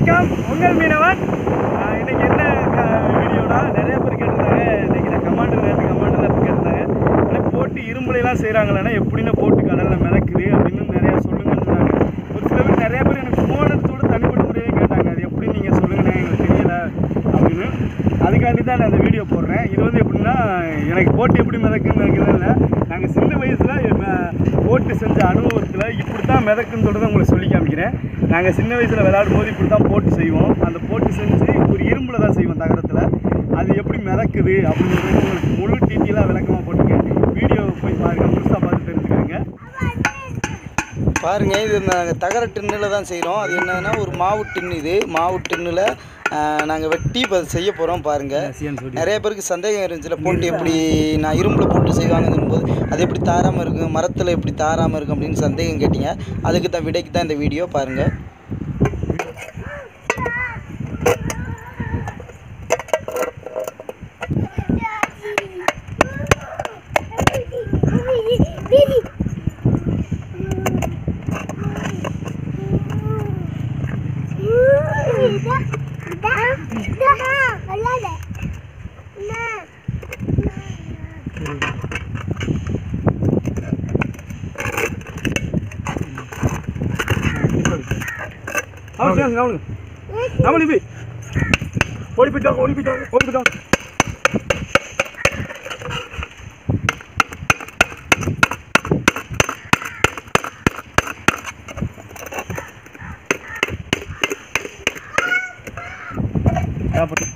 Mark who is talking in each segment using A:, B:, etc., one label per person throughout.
A: வணக்கம் உங்கள் மீனவன் ஆஹ் இன்னைக்கு என்ன க- வீடியோனா நிறைய பேர் கேட்டிருந்தாங்க இன்னைக்கு நான் கமாண்டர் நேரத்து கமாண்டர் அப்போ கேட்டிருந்தாங்க ஆனால் போட்டு இரும்புலையெல்லாம் செய்கிறாங்களேன்னா எப்படின்னா போட்டு கடலில் மிதக்குது அப்படின்னு நிறையா சொல்லுங்கன்னாங்க ஒரு சில பேர் நிறைய பேர் எனக்கு ஃபோன் எடுத்தோட தனிப்பட்ட முறையிலே கேட்டாங்க அது எப்படி நீங்கள் சொல்லுங்கண்ணே எங்களுக்கு தெரியல அப்படின்னு அதுக்காண்டி தான் நான் இந்த வீடியோ போடுறேன் இது வந்து எப்படின்னா எனக்கு போட்டு எப்படி மிதக்குன்னு நினைக்கிறதே இல்லை நாங்கள் சின்ன வயசில் போட்டு செஞ்ச அனுபவத்தில் இப்படி தான் மிதக்குன்னு சொல்கிறத உங்களுக்கு சொல்லி காமிக்கிறேன் நாங்கள் சின்ன வயசில் விளையாடும் போது இப்படி தான் போட்டு செய்வோம் அந்த போட்டு செஞ்சு ஒரு இரும்பில் தான் செய்வோம் தகரத்தில் அது எப்படி மிதக்குது அப்படிங்கிறது உங்களுக்கு முழு டீட்டெயிலாக விளக்கமாக போட்டிருக்கேன் வீடியோ போய் பாருங்கள் முழுசாக பார்த்து தெரிஞ்சுக்கோங்க
B: பாருங்க இது நாங்கள் தகர டின்னில் தான் செய்கிறோம் அது என்னன்னா ஒரு மாவு டின்னு இது மாவு டின்னில் நாங்கள் வெட்டி இப்போ அதை செய்ய போகிறோம் பாருங்கள் நிறைய பேருக்கு சந்தேகம் இருந்துச்சுல போட்டு எப்படி நான் இரும்பில் போட்டு செய்வாங்கன்னு போது அது எப்படி தாராமல் இருக்கும் மரத்தில் எப்படி தாராமல் இருக்கும் அப்படின்னு சந்தேகம் கேட்டீங்க அதுக்கு தான் விடைக்கு தான் இந்த வீடியோ பாருங்கள்
A: அவனுக்கு அவனுக்கு அவனுக்கு போய் ஓடி போயிட்டாங்க ஓடி போயிட்டாங்க ஓடி போயிட்டாங்க சாப்பிட்டு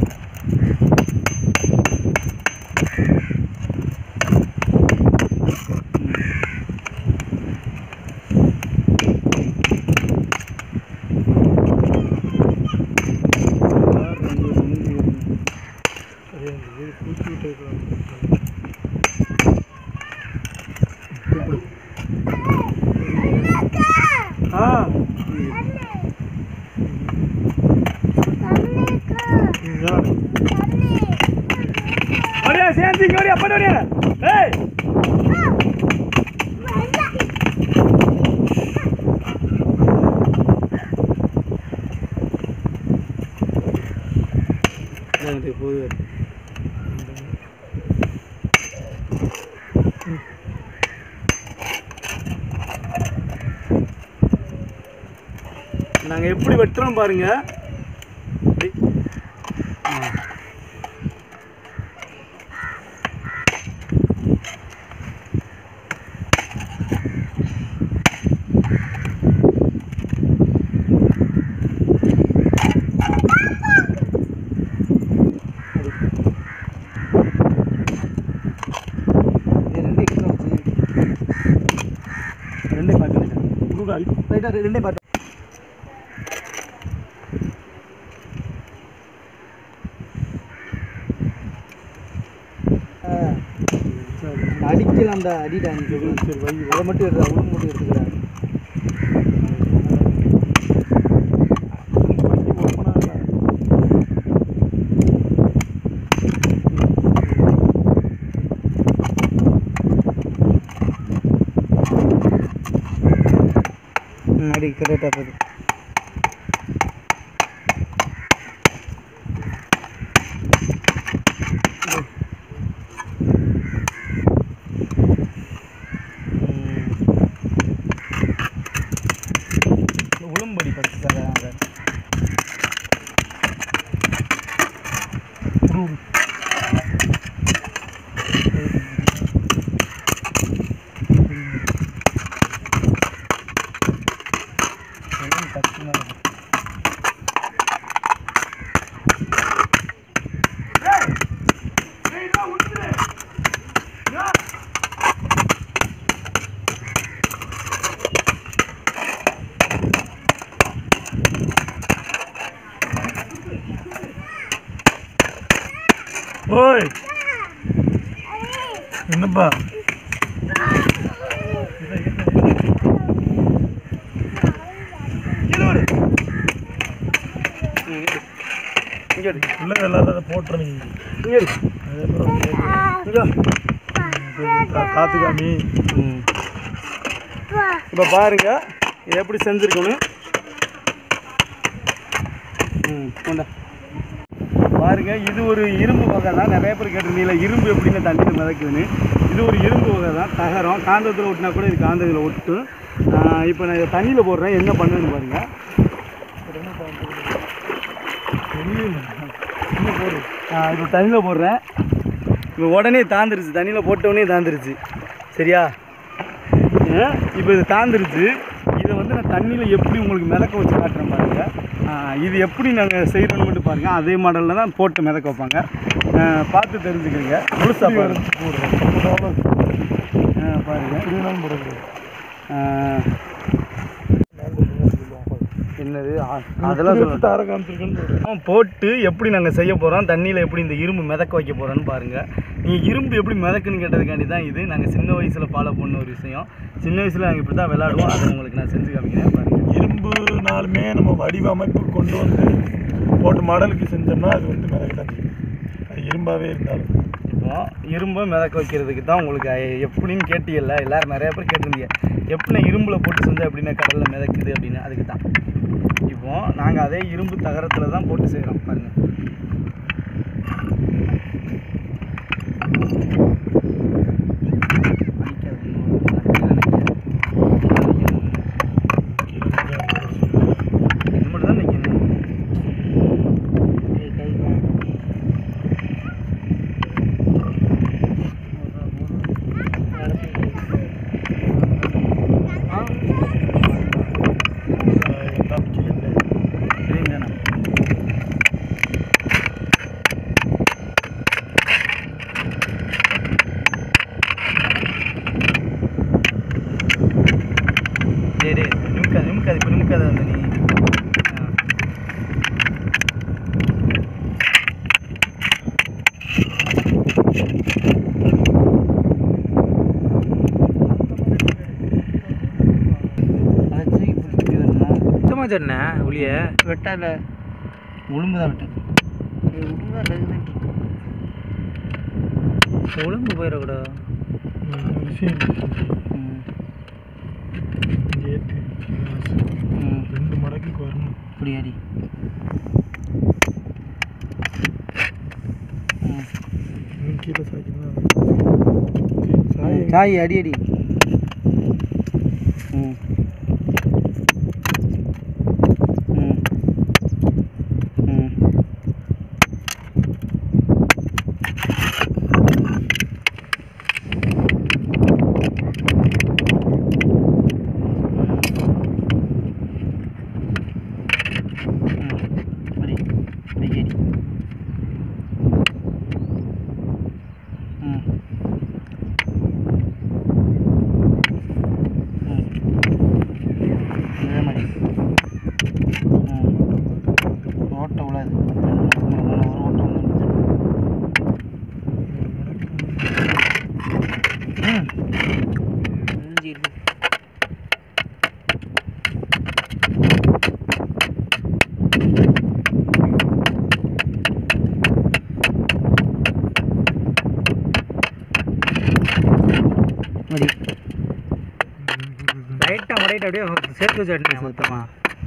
A: ஆ ஓடியா சேர்ந்து இங்கே ஓடியா அப்படி ஓடியா ஏய் போகுது நாங்கள் எப்படி வெட்டுறோம் பாருங்க இப்படி. ஆ.
B: ரெண்டு எக்ஸ்ட்ரா வச்சு
A: ரெண்டே பார்த்து
B: ரைட்டாக ரெண்டே பாட்டு அடிக்கலாம்டா அடிடா நீ
A: சரி வை
B: அதை மட்டும் எடுத்து உடம்பு மட்டும் எடுத்துக்கிறேன் ம் அடி கரெக்டாக போகுது
A: உளும்படி பத்து தராங்க ஓய் என்னப்பா இங்கே உள்ள எல்லாரும் போட்டுருங்க இங்கே இங்கே காத்து காமி இப்போ பாருங்க இது எப்படி செஞ்சுருக்கணும் ம் கொண்டா பாருங்க இது ஒரு இரும்பு வகை தான் நிறைய பேர் கேட்டிருந்தீங்களா இரும்பு எப்படின்னு தண்ணியில் மிதக்குதுன்னு இது ஒரு இரும்பு வகை தான் தகரம் காந்தத்தில் ஒட்டினா கூட இது காந்தத்தில் ஒட்டும் இப்போ நான் இதை தண்ணியில் போடுறேன் என்ன பண்ணுன்னு பாருங்க இப்போ தண்ணியில் போடுறேன் இப்போ உடனே தாந்துருச்சு தண்ணியில் போட்ட உடனே தாந்துருச்சு சரியா இப்போ இது தாந்துருச்சு இதை வந்து நான் தண்ணியில் எப்படி உங்களுக்கு மிதக்க வச்சு காட்டுறேன் பாருங்க ஆ, இது எப்படி நாங்கள் செய்கிறோன்னு மட்டும் பாருங்கள் அதே மாடலில் தான் போட்டு மிதக்க வைப்பாங்க ஆ, பார்த்து தெரிஞ்சுக்கோங்க முழுசாக பாருங்க ஆ, பாருங்க ஆ, என்னது ஆ, அதெல்லாம் சொல்ல அவன் போட்டு எப்படி நாங்கள் செய்ய போகிறோம் தண்ணியில் எப்படி இந்த இரும்பு மிதக்க வைக்க போகிறோன்னு பாருங்கள் நீங்கள் இரும்பு எப்படி மிதக்குன்னு கேட்டதுக்காண்டி தான் இது நாங்கள் சின்ன வயசில் ஃபாலோ பண்ண ஒரு விஷயம் சின்ன வயசில் நாங்கள் இப்படி தான் விளாடுவோம் அதை உங்களுக்கு நான் செஞ்சு காமிக்கிறேன் பாருங்கள்
C: இரும்புனாலுமே நம்ம வடிவமைப்பு கொண்டு வந்து போட்டு மாடலுக்கு செஞ்சோம்னா அது வந்து மிதக்க தான் செய்யும் அது இரும்பாவே இருந்தாலும்
A: இப்போ இரும்பை மிதக்க வைக்கிறதுக்கு தான் உங்களுக்கு அ- எப்படின்னு கேட்டீங்கல்ல எல்லாரும் நிறைய பேர் கேட்டிருந்தீங்க எப்படி இரும்பில் போட்டு செஞ்சால் எப்படின்னா கடலில் மிதக்குது அப்படின்னு அதுக்கு தான் இப்போ நாங்கள் அதே இரும்பு தகரத்தில் தான் போட்டு செய்கிறோம் பாருங்கள் இது மட்டும் தான் நிற்கணும்
C: எல்லாம் கீழே
A: தெரியுங்கண்ணா டேய் டேய் நிமிக்காது நிமிக்காது இப்போ நிமிக்காது அந்த நீ ஆ.
D: சுத்தமாக சொன்ன உளிய
B: வெட்டால உளும்பு தான் வெட்டு
D: உளும்பு போயிடக்கூடாது
C: விஷயம் ஏற்று ரெண்டு மடங்குக்கு வரணும்
B: இப்படி அடி
C: இன்னும் கீழே சாய்க்கணும் சாய்
B: காய் அடி அடி ம் ம் ம் அப்படி அப்படி அடி ம் இதே மாதிரி ம். ஓட்டை விழாது ரெண்டு மூணு மூணு ஒரு ஓட்டை விழுந்து ம் மதி
D: லைட்டாக முறையிட்டு அப்படியே சேர்த்து சட்னி சுத்தமாக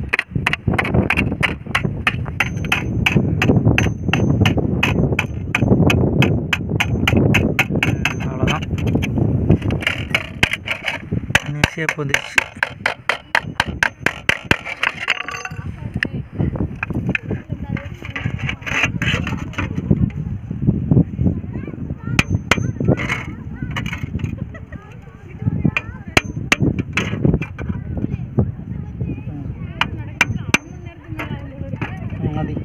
D: அவ்வளோதான் ஷேப் வந்துச்சு
B: ம், மதி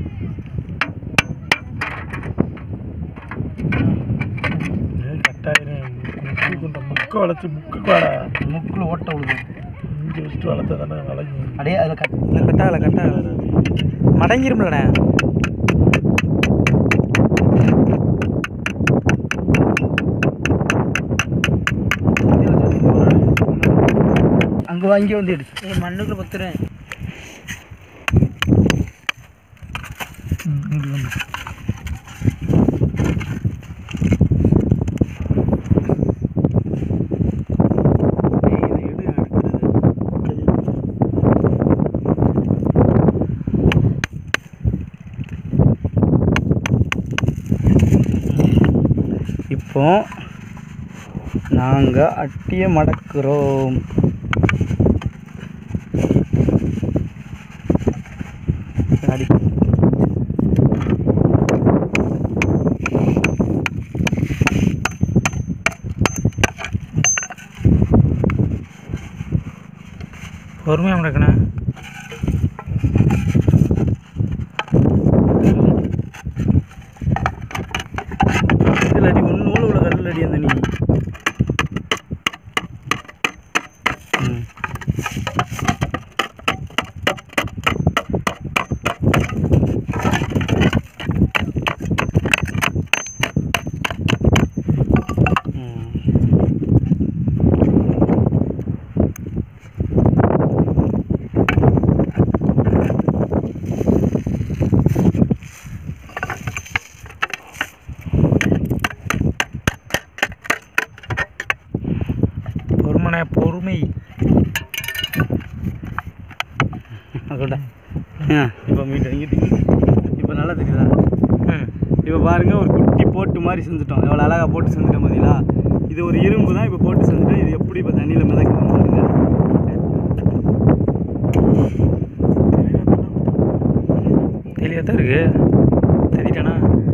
C: கட்டாயிரம் முக்கு கொண்ட முக்க வளர்த்து முக்கு வாடா
B: முக்கில் ஓட்டை விழுது
C: இங்கே வச்சுட்டு வளர்த்தா தானே வளையும்
B: அப்படியே அதில் கட்
D: இல்லை கட்டாகல கட்டாகல மடங்கிரும்லண்ணே
B: அங்கே வாங்கி வந்து எடுத்து
D: மண்ணுக்குள்ள பத்துறேன்
A: இப்போ நாங்கள் அட்டியை மடக்குறோம் அடி
D: பொறுமையாக நடக்கண்ணே
A: இதில் அடி ஒன்று நூல் உள்ள கல்லில் அடி அந்த நீ ம்
D: பொறுமனே பொறுமை
A: அக்கோட்டா ஆ இப்போ மீட்டு இங்கிட்டு இப்போ நல்லா தெரியுதா
D: ம்
A: இப்போ பாருங்க ஒரு குட்டி போட்டு மாதிரி செஞ்சுட்டோம் எவ்வளோ அழகாக போட்டு செஞ்சுட்டோம் பார்த்தீங்களா இது ஒரு இரும்பு தான் இப்போ போட்டு செஞ்சுட்டோம் இது எப்படி இப்போ தண்ணியில் மிதக்குது பாருங்க
D: தெளிவாக தான் இருக்கு தெரியிட்டானா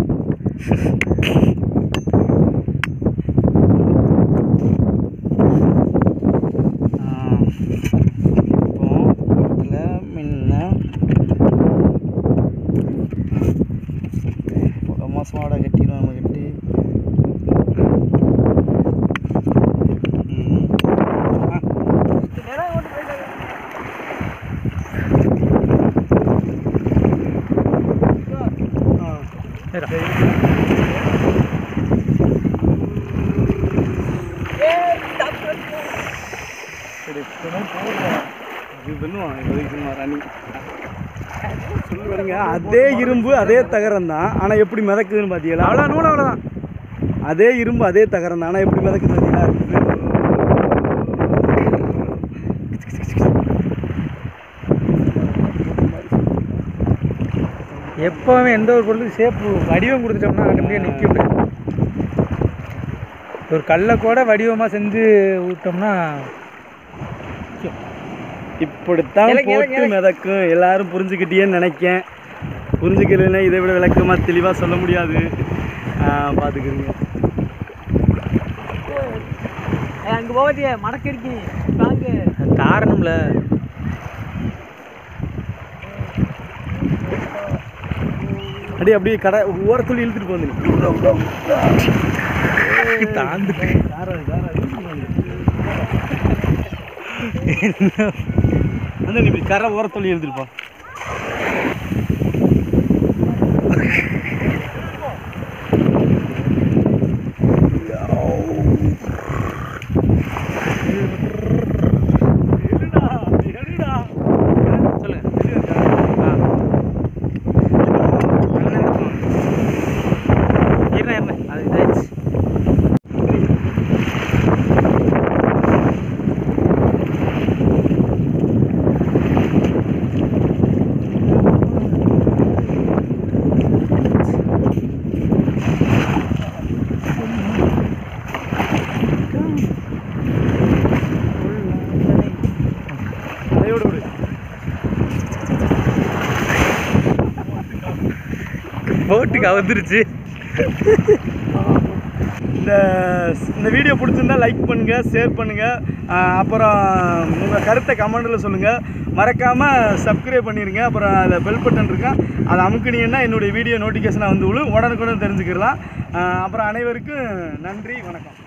A: ஆ, இப்போ இதில் முன்ன ஒரு மாதமோட கட்டிடுவோம் நம்ம கட்டி ம். ஆ. ஆ.
D: சரி
A: இது பண்ணுவான் இப்போதைக்கு சும்மா ரன்னிங் சொல்லி பாருங்க அதே இரும்பு அதே தகரம் தான் ஆனால் எப்படி மிதக்குதுன்னு பார்த்தீங்களா அவ்வளோ நூல் அவ்வளோதான் அதே இரும்பு அதே தகரம் தான் ஆனால் எப்படி மிதக்குது பார்த்தீங்களா
D: எப்போவுமே எந்த ஒரு பொருளுக்கு ஷேப்பு வடிவம் கொடுத்துட்டோம்னா ஆட்டோமேட்டிக்காக நிற்கும் ஒரு கல்லை கூட வடிவமாக செஞ்சு விட்டோம்னா
A: இப்படித்தான் போட்டு மிதக்கும் எல்லாரும் புரிஞ்சுக்கிட்டேன்னு நினைக்கேன் புரிஞ்சுக்கலைன்னா இதை விட விளக்கமாக தெளிவாக சொல்ல முடியாது பார்த்துக்கிறீங்க
E: அங்கே போகாதியே மடக்கடிக்கு வாங்க
D: காரணம்ல
A: அடி அப்படியே கடை ஓரத்துல இழுத்துட்டு போந்து
D: தாந்துட்டு
A: அந்த நீ இப்படி கரை ஓரத்துல இழுத்துட்டு போ
D: சொல்லுங்க ஆ அண்ணன் இந்த பக்கம். இருண்ணே, இருண்ணே. அது இதாயிடுச்சு
A: அதையோட விடு
D: போட்டுக்கு வந்துருச்சு
A: இந்த இந்த வீடியோ பிடிச்சிருந்தா லைக் பண்ணுங்க ஷேர் பண்ணுங்க ஆஹ் அப்புறம் உங்கள் கருத்தை கமெண்டில் சொல்லுங்கள் மறக்காமல் சப்ஸ்கிரைப் பண்ணிடுங்க அப்புறம் அதில் பெல் பட்டன் இருக்கேன் அதை அமுக்குனீங்கன்னா என்னுடைய வீடியோ நோட்டிஃபிகேஷனாக வந்து விழும் உடனுக்குடன் தெரிஞ்சுக்கலாம் ஆஹ் அப்புறம் அனைவருக்கும் நன்றி வணக்கம்